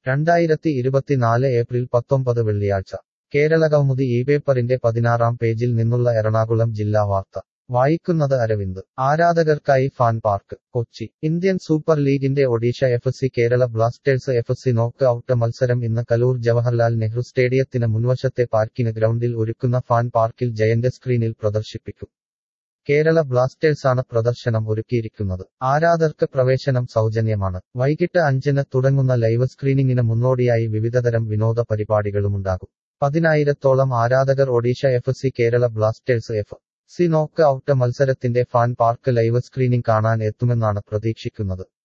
രണ്ടായിരത്തി ഇരുപത്തിനാല് ഏപ്രിൽ പത്തൊമ്പത് വെള്ളിയാഴ്ച കേരളകൗമുദി ഈ പേപ്പറിന്റെ പതിനാറാം പേജിൽ നിന്നുള്ള എറണാകുളം ജില്ലാ വാർത്ത വായിക്കുന്നത് അരവിന്ദ് ആരാധകർക്കായി fan park Kochi Indian super ലീഗിന്റെ Odisha F C Kerala Blasters F C knock out മത്സരം ഇന്ന് കലൂർ ജവഹർലാൽ നെഹ്റു സ്റ്റേഡിയത്തിന് മുൻവശത്തെ പാർക്കിംഗ് ഗ്രൗണ്ടിൽ ഒരുക്കുന്ന ഫാൻ പാർക്കിൽ ജയന്റ് സ്ക്രീനിൽ പ്രദർശിപ്പിക്കും കേരള ബ്ലാസ്റ്റേഴ്സാണ് പ്രദർശനം ഒരുക്കിയിരിക്കുന്നത് ആരാധകർക്ക് പ്രവേശനം സൗജന്യമാണ് വൈകിട്ട് അഞ്ചിന് തുടങ്ങുന്ന ലൈവ് സ്ക്രീനിങ്ങിന് മുന്നോടിയായി വിവിധതരം വിനോദ പരിപാടികളുമുണ്ടാകും പതിനായിരത്തോളം ആരാധകർ Odisha F C Kerala Blasters F C knock out മത്സരത്തിന്റെ ഫാൻ പാർക്ക് ലൈവ് സ്ക്രീനിംഗ് കാണാൻ എത്തുമെന്നാണ് പ്രതീക്ഷിക്കുന്നത്